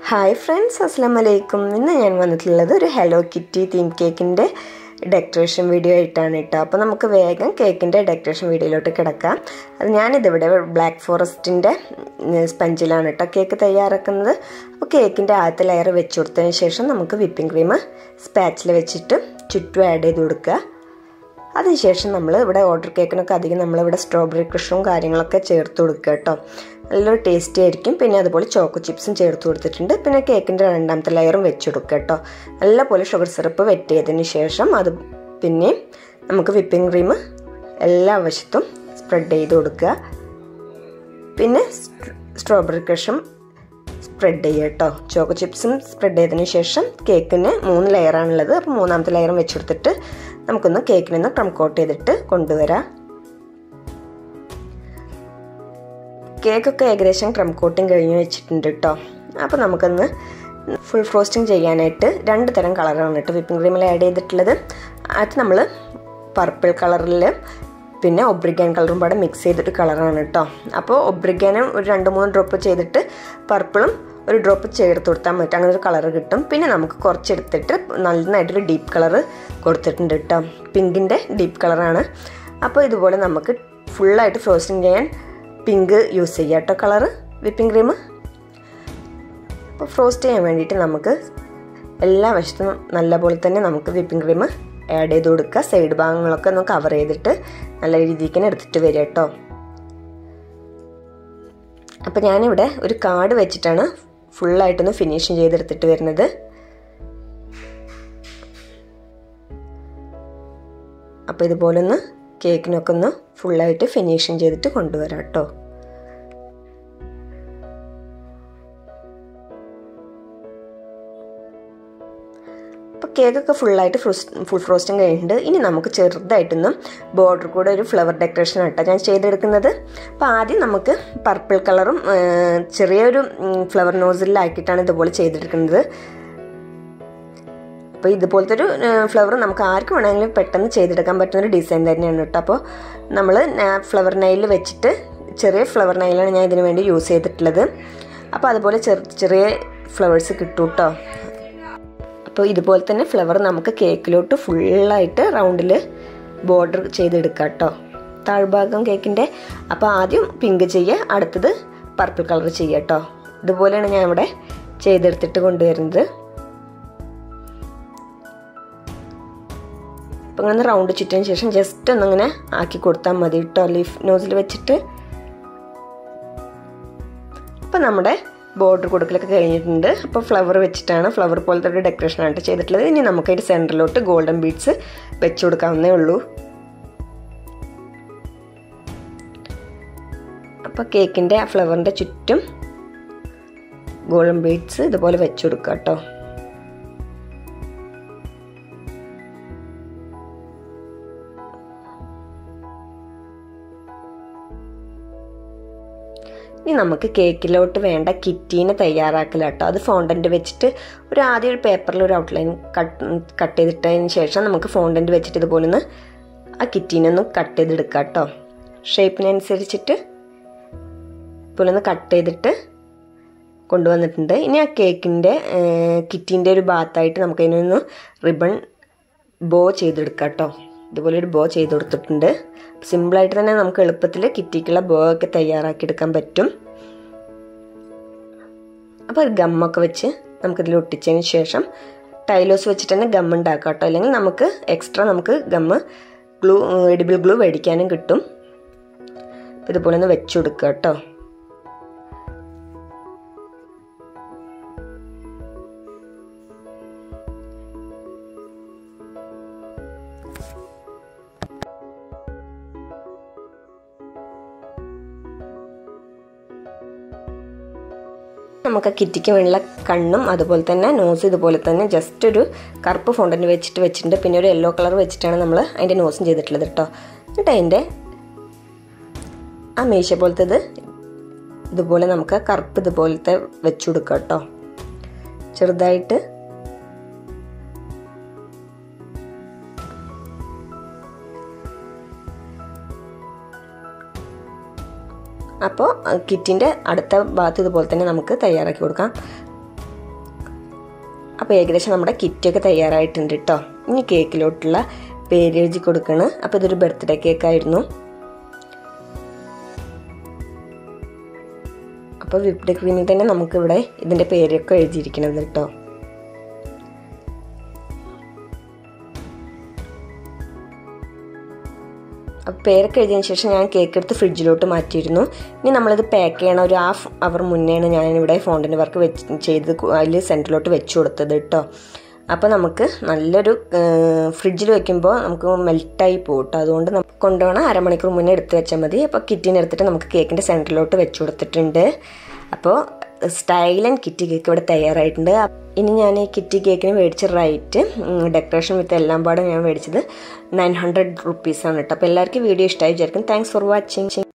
hi friends അസ്സാം വലൈക്കും ഇന്ന് ഞാൻ വന്നിട്ടുള്ളത് ഒരു ഹലോ കിറ്റി തീം കേക്കിൻ്റെ ഡെക്കറേഷൻ വീഡിയോ ആയിട്ടാണ് കേട്ടോ അപ്പോൾ നമുക്ക് വേഗം കേക്കിൻ്റെ ഡെക്കറേഷൻ വീഡിയോയിലോട്ട് കിടക്കാം അത് ഞാനിതിവിടെ ബ്ലാക്ക് ഫോറസ്റ്റിൻ്റെ സ്പഞ്ചിലാണ് കേട്ടോ കേക്ക് തയ്യാറാക്കുന്നത് അപ്പോൾ കേക്കിൻ്റെ ആദ്യത്തെ ലെയർ വെച്ച് കൊടുത്തതിന് ശേഷം നമുക്ക് വിപ്പിംഗ് ക്രീം സ്പാച്ചിൽ വെച്ചിട്ട് ചുറ്റും ആഡ് ചെയ്ത് കൊടുക്കുക അതിനുശേഷം നമ്മൾ ഇവിടെ ഓർഡർ കേക്കിനൊക്കെ അധികം നമ്മളിവിടെ സ്ട്രോബെറി ക്രഷും കാര്യങ്ങളൊക്കെ ചേർത്ത് കൊടുക്കുക കേട്ടോ നല്ലൊരു ടേസ്റ്റി ആയിരിക്കും പിന്നെ അതുപോലെ ചോക്കോ ചിപ്സും ചേർത്ത് കൊടുത്തിട്ടുണ്ട് പിന്നെ കേക്കിൻ്റെ രണ്ടാമത്തെ ലെയറും വെച്ച് കൊടുക്കുക കേട്ടോ നല്ലപോലെ ഷുഗർ സിറപ്പ് വെറ്റ് ചെയ്തതിന് ശേഷം അത് പിന്നെ നമുക്ക് വിപ്പിംഗ് ക്രീം എല്ലാ വശത്തും സ്പ്രെഡ് ചെയ്ത് കൊടുക്കുക പിന്നെ സ്ട്രോബെറി ക്രഷും സ്പ്രെഡ് ചെയ്യുക കേട്ടോ ചോക്കോ ചിപ്സും സ്പ്രെഡ് ചെയ്തതിന് ശേഷം കേക്കിന് മൂന്ന് ലെയറാണുള്ളത് അപ്പോൾ മൂന്നാമത്തെ ലെയറും വെച്ച് കൊടുത്തിട്ട് നമുക്കൊന്ന് കേക്കിനൊന്ന് ക്രം കോട്ട് ചെയ്തിട്ട് കൊണ്ടുവരാം കേക്കൊക്കെ ഏകദേശം ക്രം കോട്ടിങ് കഴിഞ്ഞ് വെച്ചിട്ടുണ്ട് കേട്ടോ അപ്പോൾ നമുക്കൊന്ന് ഫുൾ ഫ്രോസ്റ്റിംഗ് ചെയ്യാനായിട്ട് രണ്ട് തരം കളറാണ് കേട്ടോ വിപ്പിംഗ് ക്രീമിൽ ആഡ് ചെയ്തിട്ടുള്ളത് അത് നമ്മൾ പർപ്പിൾ കളറിൽ പിന്നെ ഒബ്രിഗാൻ കളറും പാടെ മിക്സ് ചെയ്തിട്ട് കളറാണ് കേട്ടോ അപ്പോൾ ഒബ്രിഗാനും ഒരു രണ്ട് മൂന്ന് ഡ്രോപ്പ് ചെയ്തിട്ട് പർപ്പിളും ഒരു ഡ്രോപ്പ് ചേർത്ത് കൊടുത്താൽ മതി അങ്ങനെ ഒരു കളർ കിട്ടും പിന്നെ നമുക്ക് കുറച്ചെടുത്തിട്ട് നന്നായിട്ടൊരു ഡീപ്പ് കളർ കൊടുത്തിട്ടുണ്ട് കേട്ടോ പിങ്കിൻ്റെ ഡീപ്പ് കളറാണ് അപ്പോൾ ഇതുപോലെ നമുക്ക് ഫുള്ളായിട്ട് ഫ്രോസ്റ്റിംഗ് ചെയ്യാൻ പിങ്ക് യൂസ് ചെയ്യാം കേട്ടോ കളറ് വിപ്പിംഗ് ക്രീം അപ്പോൾ ഫ്രോസ്റ്റ് ചെയ്യാൻ വേണ്ടിയിട്ട് നമുക്ക് എല്ലാ വശത്തും നല്ലപോലെ തന്നെ നമുക്ക് വിപ്പിംഗ് ക്രീം ആഡ് ചെയ്ത് കൊടുക്കുക സൈഡ് ഭാഗങ്ങളൊക്കെ ഒന്ന് കവർ ചെയ്തിട്ട് നല്ല രീതിക്ക് തന്നെ എടുത്തിട്ട് വരിക കേട്ടോ അപ്പോൾ ഞാനിവിടെ ഒരു കാർഡ് വെച്ചിട്ടാണ് ഫുള്ളായിട്ടൊന്ന് ഫിനിഷിങ് ചെയ്തെടുത്തിട്ട് വരുന്നത് അപ്പോൾ ഇതുപോലെ ഒന്ന് കേക്കിനൊക്കെ ഒന്ന് ഫുള്ളായിട്ട് ഫിനിഷിങ് ചെയ്തിട്ട് കൊണ്ടുവരാം കേട്ടോ അപ്പോൾ കേക്കൊക്കെ ഫുള്ളായിട്ട് ഫ്രോസ്റ്റ് ഫുൾ ഫ്രോസ്റ്റിംഗ് കഴിഞ്ഞിട്ടുണ്ട് ഇനി നമുക്ക് ചെറുതായിട്ടൊന്നും ബോർഡർ കൂടെ ഒരു ഫ്ലവർ ഡെക്കറേഷൻ ആട്ടോ ഞാൻ ചെയ്തെടുക്കുന്നത് അപ്പോൾ ആദ്യം നമുക്ക് പർപ്പിൾ കളറും ചെറിയൊരു ഫ്ലവർ നോസിലാക്കിയിട്ടാണ് ഇതുപോലെ ചെയ്തെടുക്കുന്നത് അപ്പോൾ ഇതുപോലത്തെ ഒരു ഫ്ലവർ നമുക്ക് ആർക്ക് വേണമെങ്കിലും പെട്ടെന്ന് ചെയ്തെടുക്കാൻ പറ്റുന്ന ഒരു ഡിസൈൻ തന്നെയാണ് കേട്ടോ അപ്പോൾ നമ്മൾ ഫ്ലവർ നൈൽ വെച്ചിട്ട് ചെറിയ ഫ്ലവർ നൈലാണ് ഞാൻ ഇതിനു വേണ്ടി യൂസ് ചെയ്തിട്ടുള്ളത് അപ്പോൾ അതുപോലെ ചെറിയ ചെറിയ ഫ്ലവേഴ്സ് കിട്ടും കേട്ടോ അപ്പോൾ ഇതുപോലെ തന്നെ ഫ്ലവർ നമുക്ക് കേക്കിലോട്ട് ഫുള്ളായിട്ട് റൗണ്ടിൽ ബോർഡർ ചെയ്തെടുക്കാം കേട്ടോ താഴ്ഭാഗം കേക്കിൻ്റെ അപ്പോൾ ആദ്യം പിങ്ക് ചെയ്യുക അടുത്തത് പർപ്പിൾ കളർ ചെയ്യുക കേട്ടോ ഇതുപോലെയാണ് ഞാൻ ഇവിടെ ചെയ്തെടുത്തിട്ട് കൊണ്ടുവരുന്നത് അപ്പോൾ ഇങ്ങനെ റൗണ്ട് ചുറ്റിന് ശേഷം ജസ്റ്റ് ഒന്നിങ്ങനെ ആക്കി കൊടുത്താൽ മതി കേട്ടോ ലീഫ് നോസിൽ വെച്ചിട്ട് അപ്പോൾ നമ്മുടെ ബോർഡർ കൊടുക്കലൊക്കെ കഴിഞ്ഞിട്ടുണ്ട് അപ്പോൾ ഫ്ലവർ വെച്ചിട്ടാണ് ഫ്ലവർ പോലത്തെ ഒരു ഡെക്കറേഷനായിട്ട് ചെയ്തിട്ടുള്ളത് ഇനി നമുക്കതിൻ്റെ സെൻറ്ററിലോട്ട് ഗോൾഡൻ ബീഡ്സ് വെച്ച് കൊടുക്കാവുന്നേ ഉള്ളൂ അപ്പോൾ കേക്കിൻ്റെ ആ ഫ്ലവറിൻ്റെ ചുറ്റും ഗോൾഡൻ ബീഡ്സ് ഇതുപോലെ വെച്ച് കൊടുക്കുക കേട്ടോ ഇനി നമുക്ക് കേക്കിലോട്ട് വേണ്ട കിറ്റീനെ തയ്യാറാക്കല കേട്ടോ അത് ഫോണ്ടൻറ്റ് വെച്ചിട്ട് ഒരു ആദ്യം ഒരു പേപ്പറിൽ ഒരു ഔട്ട്ലൈൻ കട്ട് കട്ട് ചെയ്തിട്ടതിന് ശേഷം നമുക്ക് ഫോണ്ടൻറ്റ് വെച്ചിട്ട് ഇതുപോലെ ഒന്ന് ആ കിറ്റീനെ ഒന്ന് കട്ട് ചെയ്തെടുക്കാം കേട്ടോ ഷേപ്പിനനുസരിച്ചിട്ട് ഇതുപോലെ ഒന്ന് കട്ട് ചെയ്തിട്ട് കൊണ്ടുവന്നിട്ടുണ്ട് ഇനി ആ കേക്കിൻ്റെ കിറ്റീൻ്റെ ഒരു ഭാഗത്തായിട്ട് നമുക്കതിനൊന്ന് റിബൺ ബോ ചെയ്തെടുക്കാം കേട്ടോ ഇതുപോലെ ഒരു ബോ ചെയ്ത് കൊടുത്തിട്ടുണ്ട് സിമ്പിളായിട്ട് തന്നെ നമുക്ക് എളുപ്പത്തിൽ കിറ്റിക്കുള്ള ബോ ഒക്കെ തയ്യാറാക്കി എടുക്കാൻ പറ്റും അപ്പോൾ ഒരു ഗമ്മൊക്കെ വെച്ച് നമുക്കിതിൽ ഒട്ടിച്ചതിന് ശേഷം ടൈലോസ് വെച്ചിട്ട് തന്നെ ഗം ഉണ്ടാക്കാം കേട്ടോ അല്ലെങ്കിൽ നമുക്ക് എക്സ്ട്രാ നമുക്ക് ഗമ്മ് ഗ്ലൂ എഡിബിൾ ഗ്ലൂ മേടിക്കാനും കിട്ടും ഇതുപോലെ ഒന്ന് വെച്ച് കൊടുക്കുക കേട്ടോ നമുക്ക് കിറ്റിക്ക് വേണ്ടിയുള്ള കണ്ണും അതുപോലെ തന്നെ നോസ് ഇതുപോലെ തന്നെ ജസ്റ്റ് ഒരു കറുപ്പ് ഫോണ്ടൻ്റ് വെച്ചിട്ട് വെച്ചിട്ടുണ്ട് പിന്നെ ഒരു യെല്ലോ കളർ വെച്ചിട്ടാണ് നമ്മൾ അതിൻ്റെ നോസും ചെയ്തിട്ടുള്ളത് കേട്ടോ എന്നിട്ട് അതിൻ്റെ ആ മീശ പോലത്തേത് ഇതുപോലെ നമുക്ക് കറുപ്പ് ഇതുപോലത്തെ വെച്ച് കൊടുക്കാം കേട്ടോ ചെറുതായിട്ട് അപ്പോൾ കിറ്റിൻ്റെ അടുത്ത ഭാഗത്ത് ഇതുപോലെ തന്നെ നമുക്ക് തയ്യാറാക്കി കൊടുക്കാം അപ്പോൾ ഏകദേശം നമ്മുടെ കിറ്റൊക്കെ തയ്യാറായിട്ടുണ്ട് കേട്ടോ ഇനി കേക്കിലോട്ടുള്ള പേര് എഴുതി കൊടുക്കണ് അപ്പോൾ ഇതൊരു ബർത്ത്ഡേ കേക്കായിരുന്നു അപ്പോൾ വിപ്ഡ് ക്രീമിൽ തന്നെ നമുക്കിവിടെ ഇതിൻ്റെ പേരൊക്കെ എഴുതിയിരിക്കണത് കേട്ടോ അപ്പോൾ പേരൊക്കെ എഴുതിയതിന് ശേഷം ഞാൻ കേക്ക് എടുത്ത് ഫ്രിഡ്ജിലോട്ട് മാറ്റിയിരുന്നു ഇനി നമ്മളിത് പാക്ക് ചെയ്യണ ഒരു ഹാഫ് അവർ മുന്നെയാണ് ഞാനിവിടെ ഫോണ്ടിൻ്റെ വർക്ക് വെച്ച് ചെയ്ത് അതിൽ സെൻറ്ററിലോട്ട് വെച്ച് കൊടുത്തത് കേട്ടോ അപ്പോൾ നമുക്ക് നല്ലൊരു ഫ്രിഡ്ജിൽ വെക്കുമ്പോൾ നമുക്ക് മെൽറ്റായി പോകും കേട്ടോ അതുകൊണ്ട് നമുക്ക് കൊണ്ടുപോകണം അരമണിക്കൂർ മുന്നേ എടുത്ത് വെച്ചാൽ മതി അപ്പോൾ കിറ്റിന് എടുത്തിട്ട് നമുക്ക് കേക്കിൻ്റെ സെൻറ്ററിലോട്ട് വെച്ച് കൊടുത്തിട്ടുണ്ട് അപ്പോൾ സ്റ്റൈൽ ആൻഡ് കിറ്റി കേക്ക് ഇവിടെ തയ്യാറായിട്ടുണ്ട് ഇനി ഞാൻ ഈ കിറ്റി കേക്കിന് മേടിച്ച റേറ്റ് ഡെക്കറേഷൻ വിത്ത് എല്ലാം പാടെ ഞാൻ മേടിച്ചത് നയൻ ഹൺഡ്രഡ് റുപ്പീസാണ് കേട്ടോ അപ്പോൾ എല്ലാവർക്കും വീഡിയോ ഇഷ്ടമായി വിചാരിക്കും താങ്ക്സ് ഫോർ വാച്ചിങ്